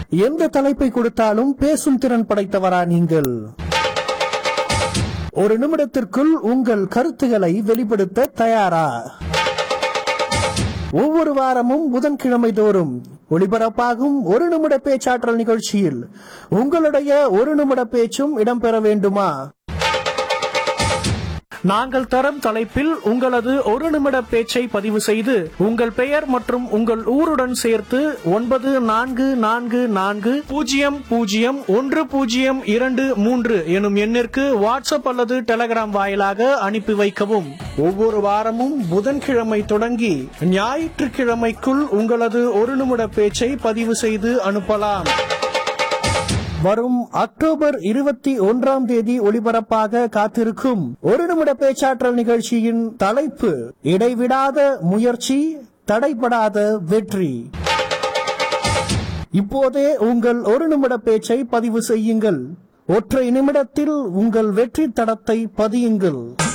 எந்த தலைப்பை கொடுத்தாலும் பேசும் திறன் படைத்தவரா நீங்கள் ஒரு நிமிடத்திற்குள் உங்கள் கருத்துக்களை வெளிப்படுத்த தயாரா ஒவ்வொரு வாரமும் புதன்கிழமை தோறும் ஒளிபரப்பாகும் ஒரு நிமிட பேச்சாற்றல் நிகழ்ச்சியில் உங்களுடைய ஒரு நிமிட பேச்சும் இடம்பெற வேண்டுமா நாங்கள் தரும் தலைப்பில் உங்களது ஒரு நிமிட பேச்சை பதிவு செய்து உங்கள் பெயர் மற்றும் உங்கள் ஊருடன் சேர்த்து ஒன்பது நான்கு நான்கு நான்கு பூஜ்ஜியம் பூஜ்ஜியம் ஒன்று பூஜ்ஜியம் இரண்டு மூன்று எனும் எண்ணிற்கு வாட்ஸ்அப் அல்லது டெலகிராம் வாயிலாக அனுப்பி வைக்கவும் ஒவ்வொரு வாரமும் புதன்கிழமை தொடங்கி ஞாயிற்றுக்கிழமைக்குள் உங்களது ஒரு நிமிட பேச்சை பதிவு செய்து அனுப்பலாம் வரும் அக்டோபர் இருபத்தி ஒன்றாம் தேதி ஒளிபரப்பாக காத்திருக்கும் ஒரு நிமிட பேச்சாற்றல் நிகழ்ச்சியின் தலைப்பு இடைவிடாத முயற்சி தடைபடாத வெற்றி இப்போதே உங்கள் ஒரு நிமிட பேச்சை பதிவு செய்யுங்கள் ஒற்றை நிமிடத்தில் உங்கள் வெற்றி தடத்தை பதியுங்கள்